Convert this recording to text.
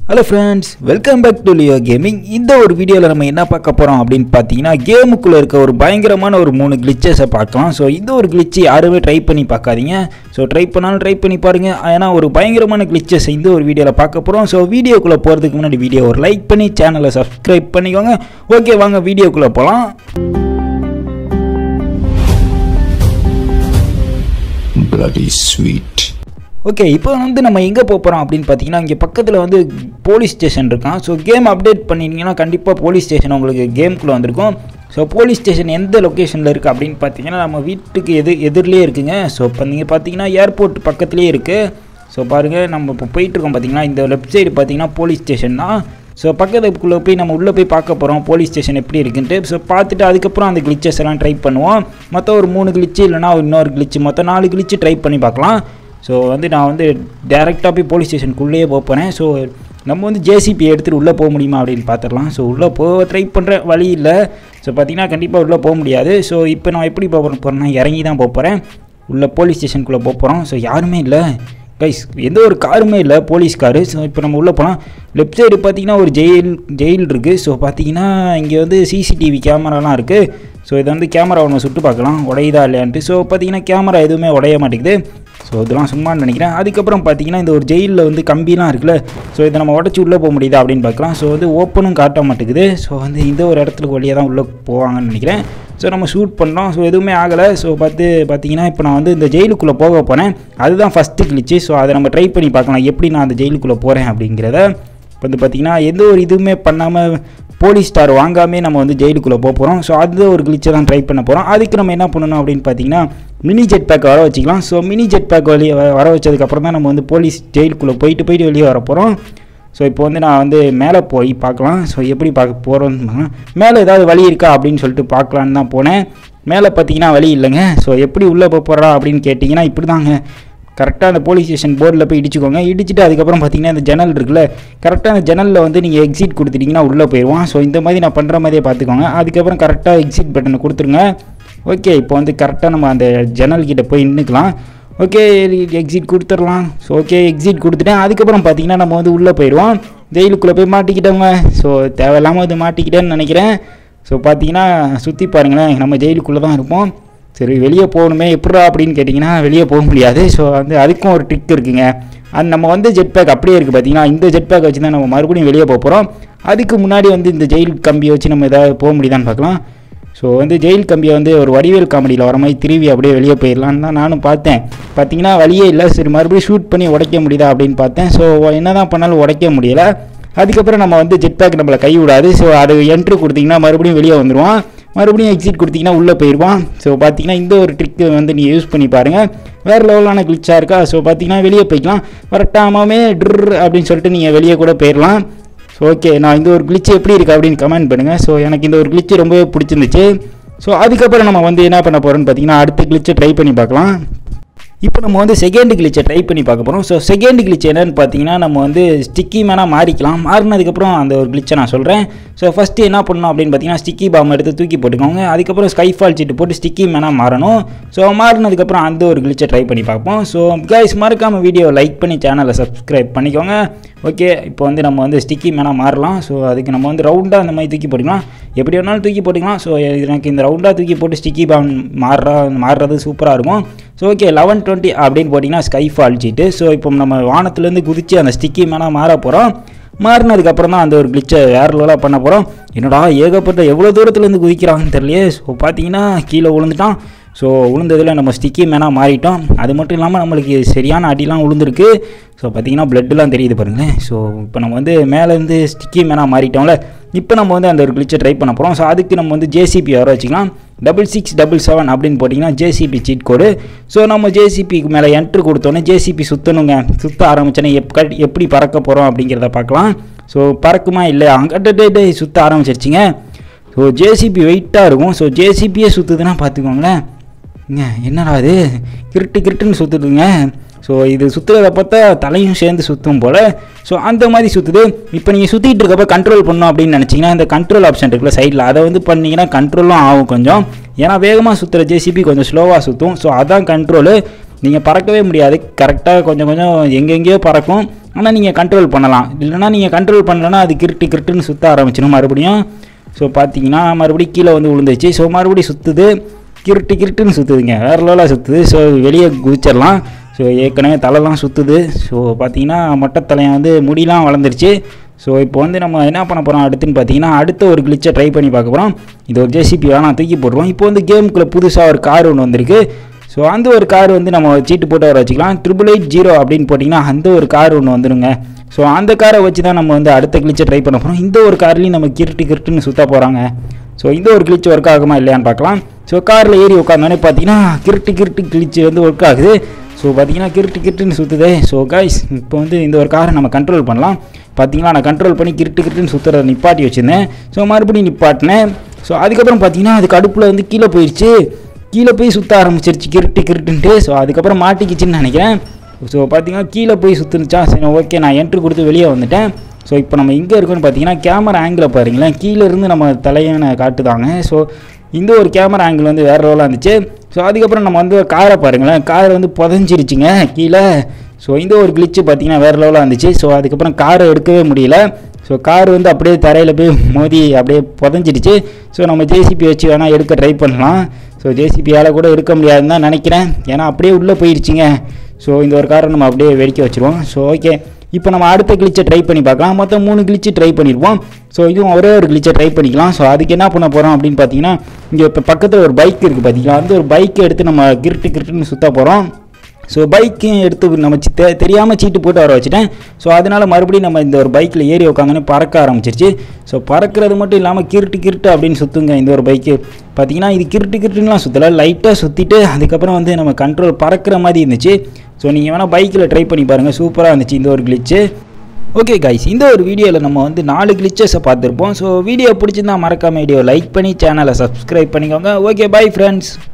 Hello friends welcome back to Leo gaming இந்த ஒரு வீடியோவில் நம்ம என்ன பார்க்க போகிறோம் அப்படின்னு பார்த்தீங்கன்னா கேமுக்குள்ளே இருக்க ஒரு பயங்கரமான ஒரு மூணு கிளிச்சஸை பார்க்கலாம் ஸோ இந்த ஒரு கிளிச்சு யாருமே ட்ரை பண்ணி பார்க்காதீங்க ஸோ ட்ரை பண்ணாலும் ட்ரை பண்ணி பாருங்கள் ஏன்னா ஒரு பயங்கரமான கிளிச்சஸ் இந்த ஒரு வீடியோவில் பார்க்க போகிறோம் ஸோ வீடியோக்குள்ளே போகிறதுக்கு முன்னாடி வீடியோ ஒரு லைக் பண்ணி சேனலை சப்ஸ்கிரைப் பண்ணிக்கோங்க ஓகே வாங்க வீடியோக்குள்ளே போகலாம் bloody sweet. ஓகே இப்போ வந்து நம்ம எங்கே போகிறோம் அப்படின்னு பார்த்தீங்கன்னா இங்கே பக்கத்தில் வந்து போலீஸ் ஸ்டேஷன் இருக்கான் ஸோ கேம் அப்டேட் பண்ணிட்டீங்கன்னா கண்டிப்பாக போலீஸ் ஸ்டேஷன் உங்களுக்கு கேம்குள்ளே வந்திருக்கும் ஸோ போலீஸ் ஸ்டேஷன் எந்த லொக்கேஷனில் இருக்குது அப்படின்னு பார்த்தீங்கன்னா நம்ம வீட்டுக்கு எது எதிரிலே இருக்குங்க ஸோ இப்போ நீங்கள் பார்த்தீங்கன்னா ஏர்போர்ட் பக்கத்துலேயே இருக்குது ஸோ பாருங்கள் நம்ம இப்போ போயிட்டுருக்கோம் பார்த்தீங்கன்னா இந்த லெஃப்ட் சைடு பார்த்தீங்கன்னா போலீஸ் ஸ்டேஷன் தான் ஸோ பக்கத்துக்குள்ளே போய் நம்ம உள்ளே போய் பார்க்க போகிறோம் போலீஸ் ஸ்டேஷன் எப்படி இருக்குன்ட்டு ஸோ பார்த்துட்டு அதுக்கப்புறம் அந்த கிளிச்சஸ் எல்லாம் ட்ரை பண்ணுவோம் மொத்தம் ஒரு மூணு கிளிச்சு இல்லைனா இன்னொரு கிளிச்சு மொத்தம் நாலு கிளிச்சு ட்ரை பண்ணி பார்க்கலாம் ஸோ வந்து நான் வந்து டேரெக்டாக போய் போலீஸ் ஸ்டேஷனுக்குள்ளேயே போக போகிறேன் ஸோ நம்ம வந்து ஜேசிபி எடுத்துகிட்டு உள்ளே போக முடியுமா அப்படின்னு பார்த்துடலாம் ஸோ உள்ளே போக ட்ரை பண்ணுற வழி இல்லை ஸோ பார்த்தீங்கன்னா கண்டிப்பாக உள்ளே போக முடியாது ஸோ இப்போ நான் எப்படி போக போகிறேன்னா இறங்கி தான் போக போகிறேன் உள்ளே போலீஸ் ஸ்டேஷனுக்குள்ளே போக போகிறோம் ஸோ யாருமே இல்லை கைஸ் எந்த ஒரு காருமே இல்லை போலீஸ் காரு ஸோ இப்போ நம்ம உள்ளே போனால் லெஃப்ட் சைடு பார்த்தீங்கன்னா ஒரு ஜெயில் ஜெயில் இருக்குது ஸோ பார்த்தீங்கன்னா இங்கே வந்து சிசிடிவி கேமராலாம் இருக்குது ஸோ இதை வந்து கேமரா ஒன்று சுட்டு பார்க்கலாம் உடையுதா இல்லையான்ட்டு ஸோ பார்த்தீங்கன்னா கேமரா எதுவுமே உடைய மாட்டேங்குது ஸோ இதெல்லாம் சும்மான்னு நினைக்கிறேன் அதுக்கப்புறம் பார்த்தீங்கன்னா இந்த ஒரு ஜெயிலில் வந்து கம்பிலாம் இருக்குல்ல ஸோ இதை நம்ம உடச்சி உள்ளே போக முடியுதா அப்படின்னு பார்க்கலாம் ஸோ வந்து ஓப்பனும் காட்ட மாட்டேங்குது ஸோ வந்து இந்த ஒரு இடத்துக்கு வழியாக தான் உள்ளே போவாங்கன்னு நினைக்கிறேன் ஸோ நம்ம ஷூட் பண்ணோம் ஸோ எதுவுமே ஆகலை ஸோ பார்த்து பார்த்தீங்கன்னா இப்போ நான் வந்து இந்த ஜெயிலுக்குள்ளே போக போனேன் அதுதான் ஃபஸ்ட்டு கிளிச்சு ஸோ அதை நம்ம ட்ரை பண்ணி பார்க்கலாம் எப்படி நான் அந்த ஜெயிலுக்குள்ளே போகிறேன் அப்படிங்கிறத இப்போ வந்து பார்த்திங்கன்னா எந்த ஒரு இதுவுமே பண்ணாமல் போலீஸ் ஸ்டார் வாங்காமே நம்ம வந்து ஜெயிலுக்குள்ளே போக போகிறோம் ஸோ அது ஒரு கிளிச்சை தான் ட்ரை பண்ண போகிறோம் அதுக்கு நம்ம என்ன பண்ணணும் அப்படின்னு பார்த்தீங்கன்னா மினி ஜெட் பேக் வர வச்சுக்கலாம் ஸோ மினி ஜெட் பேக் வெளியே வ- வர வச்சதுக்கப்புறம் தான் நம்ம வந்து போலீஸ் ஜெயிலுக்குள்ளே போயிட்டு போயிட்டு வெளியே வர போகிறோம் ஸோ இப்போ வந்து நான் வந்து மேலே போய் பார்க்கலாம் ஸோ எப்படி பார்க்க போகிறோன்னு மேலே ஏதாவது வழி இருக்கா அப்படின்னு சொல்லிட்டு பார்க்கலான்னு தான் போனேன் மேலே பார்த்தீங்கன்னா வழி இல்லைங்க ஸோ எப்படி உள்ளே போக போகிறா அப்படின்னு கேட்டிங்கன்னா இப்படி தாங்க கரெக்டாக அந்த போலீஸ் ஸ்டேஷன் போர்டில் போய் இடிச்சுக்கோங்க இடிச்சிட்டு அதுக்கப்புறம் பார்த்தீங்கன்னா அந்த ஜன்னல் இருக்குல்ல கரெக்டாக அந்த ஜன்னலில் வந்து நீங்கள் எக்ஸிட் கொடுத்துட்டீங்கன்னா உள்ளே போயிடுவான் ஸோ இந்த மாதிரி நான் பண்ணுற மாதிரியே பார்த்துக்கோங்க அதுக்கப்புறம் கரெக்டாக எக்ஸிட் பட்டனை கொடுத்துருங்க ஓகே இப்போ வந்து கரெக்டாக நம்ம அந்த ஜன்னல் கிட்ட போய் நின்றுக்கலாம் ஓகே எக்ஸிட் கொடுத்துடலாம் ஸோ ஓகே எக்ஸிட் கொடுத்துட்டேன் அதுக்கப்புறம் பார்த்தீங்கன்னா நம்ம வந்து உள்ளே போயிடுவோம் ஜெயிலுக்குள்ளே போய் மாட்டிக்கிட்டோங்க ஸோ தேவையில்லாமல் இது மாட்டிக்கிட்டேன்னு நினைக்கிறேன் ஸோ பார்த்தீங்கன்னா சுற்றி பாருங்களேன் நம்ம ஜெயிலுக்குள்ளே தான் இருப்போம் சரி வெளியே போகணுமே எப்படா அப்படின்னு கேட்டிங்கன்னா வெளியே போக முடியாது ஸோ வந்து அதுக்கும் ஒரு ட்ரிக் இருக்குங்க அது நம்ம வந்து ஜெட் பேக் அப்படியே இருக்குது பார்த்தீங்கன்னா இந்த ஜெட் பேக் வச்சு தான் நம்ம மறுபடியும் வெளியே போக போகிறோம் அதுக்கு முன்னாடி வந்து இந்த ஜெயில் கம்பியை வச்சு நம்ம ஏதாவது போக முடியுதான்னு பார்க்கலாம் ஸோ வந்து ஜெயில் கம்பியை வந்து ஒரு வடிவேல் காமெடியில் வர மாதிரி திரும்பி அப்படியே வெளியே போயிடலான்னு தான் நானும் பார்த்தேன் பார்த்தீங்கன்னா வழியே இல்லை சரி மறுபடியும் ஷூட் பண்ணி உடைக்க முடியுதா அப்படின்னு பார்த்தேன் ஸோ என்ன தான் பண்ணாலும் உடைக்க முடியல அதுக்கப்புறம் நம்ம வந்து ஜெட் பேக் நம்மளை கை விடாது ஸோ அது என்ட்ரு கொடுத்தீங்கன்னா மறுபடியும் வெளியே வந்துடுவான் மறுபடியும் எக்ஸிட் கொடுத்தீங்கன்னா உள்ளே போயிடுவான் ஸோ பார்த்தீங்கன்னா இந்த ஒரு ட்ரிக்கு வந்து நீங்கள் யூஸ் பண்ணி பாருங்கள் வேறு லெவலான கிளிச்சாக இருக்கா ஸோ பார்த்தீங்கன்னா வெளியே போய்க்கலாம் வரட்டாமே ட்ரு அப்படின்னு சொல்லிட்டு நீங்கள் வெளியே கூட போயிடலாம் ஸோ ஓகே நான் இந்த ஒரு glitch எப்படி இருக்குது அப்படின்னு கமெண்ட் பண்ணுங்கள் ஸோ எனக்கு இந்த ஒரு glitch ரொம்பவே பிடிச்சிருந்துச்சு ஸோ அதுக்கப்புறம் நம்ம வந்து என்ன பண்ண போகிறோம்னு பார்த்தீங்கன்னா அடுத்த glitch ட்ரை பண்ணி பார்க்கலாம் இப்போ நம்ம வந்து செகண்ட் கிளிச்சை ட்ரை பண்ணி பார்க்க போகிறோம் ஸோ செகண்ட் கிளிச் என்னன்னு பார்த்தீங்கன்னா நம்ம வந்து ஸ்டிக்கி மேனாக மாறிக்கலாம் மாறினதுக்கப்புறம் அந்த ஒரு கிளிச்சை நான் சொல்கிறேன் ஸோ ஃபஸ்ட்டு என்ன பண்ணணும் அப்படின்னு பார்த்தீங்கன்னா ஸ்டிக்கி பாம் எடுத்து தூக்கி போட்டுக்கோங்க அதுக்கப்புறம் ஸ்கைஃபால் சீட்டு போட்டு ஸ்டிக்கி மேனாக மாறணும் ஸோ மாறினதுக்கப்புறம் அந்த ஒரு கிளிச்சை ட்ரை பண்ணி பார்ப்போம் ஸோ கைஸ் மறக்காமல் வீடியோ லைக் பண்ணி சேனலை சப்ஸ்கிரைப் பண்ணிக்கோங்க ஓகே இப்போ வந்து நம்ம வந்து ஸ்டிக்கி மேனாக மாறலாம் ஸோ அதுக்கு நம்ம வந்து ரவுண்டாக அந்த மாதிரி தூக்கி போட்டுக்கலாம் எப்படி வேணாலும் தூக்கி போட்டுக்கலாம் ஸோ எனக்கு இந்த ரவுண்டாக தூக்கி போட்டு ஸ்டிக்கி பாம் மாறுறா மாறுறது சூப்பராக இருக்கும் ஸோ ஓகே லெவன் டுவெண்ட்டி அப்படின்னு போட்டிங்கன்னா ஸ்கை ஃபால் சீட்டு ஸோ இப்போ நம்ம வானத்துலேருந்து குதித்து அந்த ஸ்டிக்கி மேனாக மாற போகிறோம் மாறினதுக்கப்புறம் தான் அந்த ஒரு கிளிச்சை வேறு லெவலாக பண்ண போகிறோம் என்னடா ஏகப்பட்ட எவ்வளோ தூரத்துலேருந்து குதிக்கிறாங்கன்னு தெரியலையே ஸோ பார்த்தீங்கன்னா கீழே விழுந்துட்டான் ஸோ விழுந்ததில் நம்ம ஸ்டிக்கி மேனாக மாறிட்டோம் அது மட்டும் இல்லாமல் நம்மளுக்கு சரியான அடிலாம் விழுந்திருக்கு ஸோ பார்த்தீங்கன்னா பிளட்டுலாம் தெரியுது பாருங்களேன் ஸோ இப்போ நம்ம வந்து மேலேருந்து ஸ்டிக்கி மேனாக மாறிட்டோம்ல இப்போ நம்ம வந்து அந்த ஒரு கிளிச்சை ட்ரை பண்ண போகிறோம் ஸோ அதுக்கு நம்ம வந்து ஜேசிபி வர வச்சுக்கலாம் டபுள் சிக்ஸ் டபுள் செவன் அப்படின்னு போட்டிங்கன்னா ஜேசிபி சீட் கோடு ஸோ நம்ம ஜேசிபிக்கு மேலே என்ட்ரு கொடுத்தோன்னே ஜேசிபி சுற்றணுங்க சுற்ற ஆரம்பிச்சோன்னே எப் கட்- எப்படி பறக்க போகிறோம் அப்படிங்கிறத பார்க்கலாம் ஸோ பறக்குமா இல்லை அங்கிட்ட சுற்ற ஆரம்பிச்சிருச்சுங்க ஸோ ஜேசிபி வெயிட்டாக இருக்கும் ஸோ ஜேசிபியே சுற்றுதுன்னா பார்த்துக்கோங்களேன் இங்க என்னடா இது கிருட்டு கிருட்டுன்னு சுற்றுதுங்க ஸோ இது சுற்றுறத பார்த்தா தலையும் சேர்ந்து சுற்றும் போல் ஸோ அந்த மாதிரி சுற்றுது இப்போ நீங்கள் சுற்றிட்டு இருக்கப்ப கண்ட்ரோல் பண்ணணும் அப்படின்னு நினச்சிங்கன்னா இந்த கண்ட்ரோல் ஆப்ஷன் இருக்குல்ல சைடில் அதை வந்து பண்ணீங்கன்னா கண்ட்ரோலும் ஆகும் கொஞ்சம் ஏன்னா வேகமாக சுற்றுற ஜேசிபி கொஞ்சம் ஸ்லோவாக சுற்றும் ஸோ அதான் கண்ட்ரோலு நீங்கள் பறக்கவே முடியாது கரெக்டாக கொஞ்சம் கொஞ்சம் எங்கெங்கேயோ பறக்கும் ஆனால் நீங்கள் கண்ட்ரோல் பண்ணலாம் இல்லைனா நீங்கள் கண்ட்ரோல் பண்ணலன்னா அது கிருட்டு கிருட்டுன்னு சுற்ற ஆரம்பிச்சிடும் மறுபடியும் ஸோ பார்த்தீங்கன்னா மறுபடியும் கீழே வந்து விழுந்துச்சு ஸோ மறுபடியும் சுற்றுது கிருட்டு கிருட்டுன்னு சுற்றுதுங்க வேறு லெவலாக சுற்றுது ஸோ வெளியே குதிச்சிடலாம் ஸோ ஏற்கனவே தலைலாம் சுற்றுது ஸோ பார்த்தீங்கன்னா மொட்டை தலையன் வந்து முடியெலாம் வளர்ந்துருச்சு ஸோ இப்போ வந்து நம்ம என்ன பண்ண போகிறோம் அடுத்துன்னு பார்த்தீங்கன்னா அடுத்த ஒரு கிளிச்சை ட்ரை பண்ணி பார்க்க போகிறோம் இது ஒரு ஜேசிபி வேணாம் தூக்கி போட்டுருவோம் இப்போ வந்து கேமுக்குள்ளே புதுசாக ஒரு கார் ஒன்று வந்திருக்கு ஸோ அந்த ஒரு கார் வந்து நம்ம சீட்டு போட்டு வர வச்சுக்கலாம் ட்ரிபிள் எயிட் ஜீரோ அப்படின்னு போட்டிங்கன்னா அந்த ஒரு கார் ஒன்று வந்துருங்க ஸோ அந்த காரை வச்சு தான் நம்ம வந்து அடுத்த கிளிச்சை ட்ரை பண்ண போகிறோம் இந்த ஒரு கார்லேயும் நம்ம கிருட்டு கிருட்டுன்னு சுற்ற போகிறாங்க ஸோ இந்த ஒரு கிளிச் ஒர்க் ஆகுமா இல்லையான்னு பார்க்கலாம் ஸோ காரில் ஏறி உட்காந்தோடனே பார்த்தீங்கன்னா கிருட்டு கிருட்டு கிளிச் வந்து ஒர்க் ஆகுது ஸோ பார்த்தீங்கன்னா கிருட்டு கிருட்டுன்னு சுற்றுதே ஸோ கைஸ் இப்போ வந்து இந்த ஒரு காரை நம்ம கண்ட்ரோல் பண்ணலாம் பார்த்தீங்கன்னா நான் கண்ட்ரோல் பண்ணி கிருட்டு கிருட்டுன்னு சுற்றுறத நிப்பாட்டி வச்சுருந்தேன் ஸோ மறுபடியும் நிப்பாட்டினேன் ஸோ அதுக்கப்புறம் பார்த்தீங்கன்னா அதுக்கு அடுப்பில் வந்து கீழே போயிடுச்சு கீழே போய் சுற்ற ஆரம்பிச்சிருச்சு கிருட்டு கிருட்டுன்ட்டு ஸோ அதுக்கப்புறம் மாட்டிக்கிச்சுன்னு நினைக்கிறேன் ஸோ பார்த்தீங்கன்னா கீழே போய் சுற்றுனுச்சா சரி ஓகே நான் என்ட்ரு கொடுத்து வெளியே வந்துட்டேன் ஸோ இப்போ நம்ம எங்கே இருக்கோன்னு பார்த்தீங்கன்னா கேமரா ஆங்கிளில் பாருங்களேன் கீழே இருந்து நம்ம தலையனை காட்டுதாங்க ஸோ இந்த ஒரு கேமரா ஆங்கிள் வந்து வேறு லெவலாக இருந்துச்சு ஸோ அதுக்கப்புறம் நம்ம வந்து காரை பாருங்களேன் கார் வந்து புதஞ்சிருச்சுங்க கீழே ஸோ இந்த ஒரு கிளிச்சு பார்த்தீங்கன்னா வேறு லெவலாக இருந்துச்சு ஸோ அதுக்கப்புறம் காரை எடுக்கவே முடியல ஸோ கார் வந்து அப்படியே தரையில் போய் மோதி அப்படியே புதஞ்சிடுச்சு ஸோ நம்ம ஜேசிபி வச்சு வேணால் எடுக்க ட்ரை பண்ணலாம் ஸோ ஜேசிபியால் கூட எடுக்க முடியாதுன்னு தான் நினைக்கிறேன் ஏன்னா அப்படியே உள்ளே போயிடுச்சுங்க ஸோ இந்த ஒரு காரை நம்ம அப்படியே வெடிக்க வச்சுருவோம் ஸோ ஓகே இப்போ நம்ம அடுத்த கிளிச்சை ட்ரை பண்ணி பார்க்கலாம் மொத்தம் மூணு கிளிச்சு ட்ரை பண்ணியிருப்போம் ஸோ இதுவும் ஒரே ஒரு கிளிச்சை ட்ரை பண்ணிக்கலாம் ஸோ அதுக்கு என்ன பண்ண போகிறோம் அப்படின்னு பார்த்தீங்கன்னா இங்கே இப்போ பக்கத்தில் ஒரு பைக் இருக்குது பார்த்தீங்களா அந்த ஒரு பைக்கை எடுத்து நம்ம கிருட்டு கிருட்டுன்னு சுற்ற போகிறோம் ஸோ பைக்கையும் எடுத்து நம்ம சி- தெ தெரியாமல் சீட்டு போட்டு வர வச்சுட்டேன் ஸோ அதனால் மறுபடியும் நம்ம இந்த ஒரு பைக்கில் ஏறி உட்காந்தோன்னே பறக்க ஆரம்பிச்சிருச்சு ஸோ பறக்கிறது மட்டும் இல்லாமல் கிருட்டு கிருட்டு அப்படின்னு சுற்றுங்க இந்த ஒரு பைக்கு பார்த்தீங்கன்னா இது கிருட்டு கிருட்டுலாம் சுற்றலை லைட்டாக சுற்றிட்டு அதுக்கப்புறம் வந்து நம்ம கண்ட்ரோல் பறக்கிற மாதிரி இருந்துச்சு ஸோ நீங்கள் வேணால் பைக்கில் ட்ரை பண்ணி பாருங்கள் சூப்பராக இருந்துச்சு இந்த ஒரு கிளிச்சு ஓகே கைஸ் இந்த ஒரு வீடியோவில் நம்ம வந்து நாலு கிளிச்சஸை பார்த்துருப்போம் ஸோ வீடியோ பிடிச்சிருந்தா மறக்காம வீடியோ லைக் பண்ணி சேனலை சப்ஸ்கிரைப் பண்ணிக்கோங்க ஓகே பை ஃப்ரெண்ட்ஸ்